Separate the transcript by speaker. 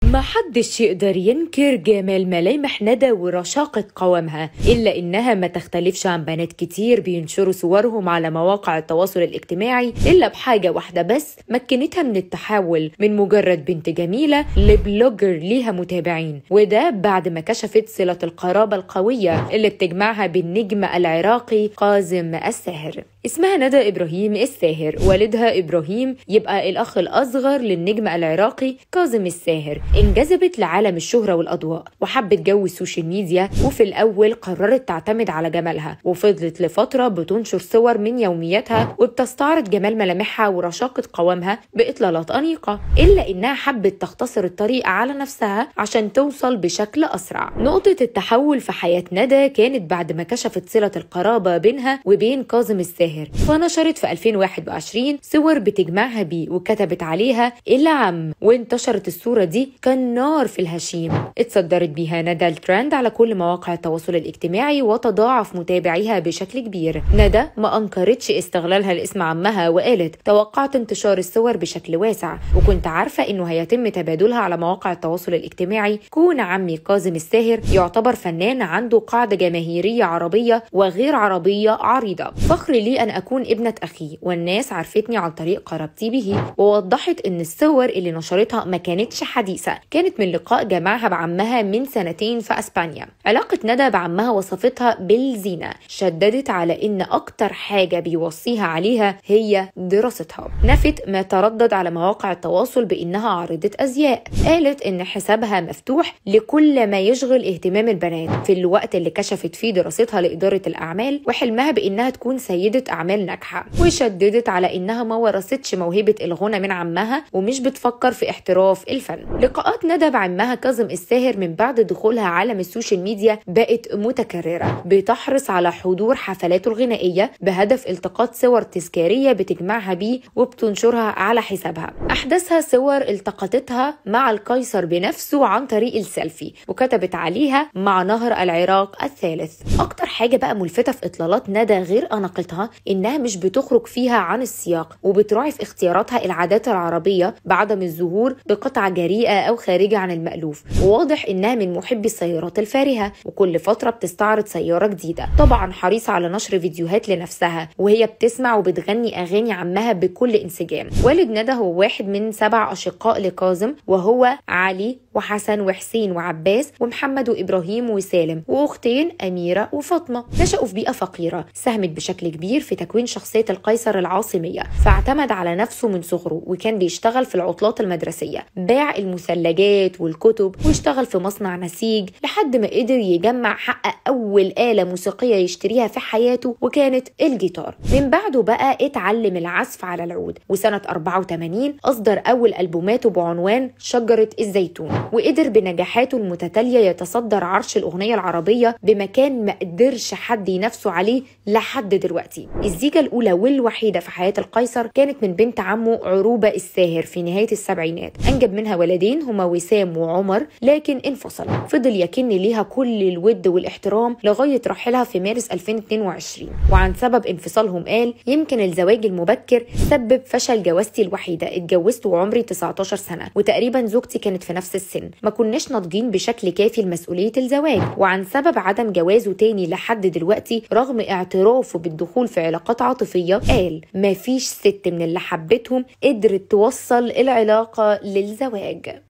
Speaker 1: ما حدش يقدر ينكر جمال ملامح ندى ورشاقة قوامها إلا إنها ما تختلفش عن بنات كتير بينشروا صورهم على مواقع التواصل الاجتماعي إلا بحاجة واحدة بس مكنتها من التحول من مجرد بنت جميلة لبلوجر ليها متابعين وده بعد ما كشفت صلة القرابة القوية اللي بتجمعها بالنجم العراقي قازم الساهر اسمها ندى إبراهيم الساهر والدها إبراهيم يبقى الأخ الأصغر للنجم العراقي كاظم الساهر انجذبت لعالم الشهرة والأضواء وحبت جو السوشيال ميديا وفي الأول قررت تعتمد على جمالها وفضلت لفترة بتنشر صور من يومياتها وبتستعرض جمال ملامحها ورشاقة قوامها بإطلالات أنيقة إلا إنها حبت تختصر الطريق على نفسها عشان توصل بشكل أسرع نقطة التحول في حياة ندى كانت بعد ما كشفت صلة القرابة بينها وبين كاظم الساهر فنشرت في 2021 صور بتجمعها بيه وكتبت عليها العم وانتشرت الصورة دي كالنار في الهشيم اتصدرت بيها ندى الترند على كل مواقع التواصل الاجتماعي وتضاعف متابعيها بشكل كبير ندى ما انكرتش استغلالها لاسم عمها وقالت توقعت انتشار الصور بشكل واسع وكنت عارفة انه هيتم تبادلها على مواقع التواصل الاجتماعي كون عمي كاظم الساهر يعتبر فنان عنده قاعدة جماهيرية عربية وغير عربية عريضة فخر لي ان اكون ابنة اخيه والناس عرفتني عن طريق قرابتي به ووضحت ان الصور اللي نشرتها ما كانتش حديثة كانت من لقاء جمعها بعمها من سنتين في اسبانيا علاقة ندى بعمها وصفتها بالزينة شددت على ان اكتر حاجة بيوصيها عليها هي دراستها نفت ما تردد على مواقع التواصل بانها عارضة ازياء قالت ان حسابها مفتوح لكل ما يشغل اهتمام البنات في الوقت اللي كشفت فيه دراستها لادارة الاعمال وحلمها بانها تكون سيدة اعمال ناجحة وشددت على انها ما ورثتش موهبة الغنى من عمها ومش بتفكر في احتراف الفن لقاءات ندى بعمها كاظم الساهر من بعد دخولها عالم السوشيال ميديا بقت متكررة بتحرص على حضور حفلاته الغنائية بهدف التقاط صور تذكارية بتجمعها بيه وبتنشرها على حسابها أحدثها صور التقطتها مع القيصر بنفسه عن طريق السيلفي وكتبت عليها مع نهر العراق الثالث أكتر حاجة بقى ملفتة في إطلالات ندى غير أناقتها إنها مش بتخرج فيها عن السياق وبتراعي في اختياراتها العادات العربية بعدم الظهور بقطعة جريئة أو خارجة عن المألوف وواضح إنها من محبي السيارات الفارهة وكل فترة بتستعرض سيارة جديدة طبعا حريصة على نشر فيديوهات لنفسها وهي بتسمع وبتغني أغاني عمها بكل انسجام والد ندى هو واحد من سبع أشقاء لكاظم وهو علي وحسن وحسين وعباس ومحمد وإبراهيم وسالم وأختين أميرة وفاطمة نشأوا في بيئة فقيرة ساهمت بشكل كبير في تكوين شخصية القيصر العاصمية فاعتمد على نفسه من صغره وكان بيشتغل في العطلات المدرسية باع المثلجات والكتب واشتغل في مصنع نسيج لحد ما قدر يجمع حقق أول آلة موسيقية يشتريها في حياته وكانت الجيتار من بعده بقى اتعلم العزف على العود وسنة 84 أصدر أول ألبوماته بعنوان شجرة الزيتون وقدر بنجاحاته المتتالية يتصدر عرش الأغنية العربية بمكان ما قدرش حد ينافسه عليه لحد دلوقتي الزيجة الأولى والوحيدة في حياة القيصر كانت من بنت عمه عروبة الساهر في نهاية السبعينات أنجب منها ولدين هما وسام وعمر لكن انفصلوا فضل يكن ليها كل الود والاحترام لغاية رحيلها في مارس 2022 وعن سبب انفصالهم قال يمكن الزواج المبكر سبب فشل جوازتي الوحيدة اتجوزت وعمري 19 سنة وتقريبا زوجتي كانت في نفس السن ما كناش ناضجين بشكل كافي لمسؤولية الزواج وعن سبب عدم جوازه تاني لحد دلوقتي رغم اعترافه بالدخول في علاقات عاطفية قال ما فيش ست من اللي حبتهم قدرت توصل العلاقة للزواج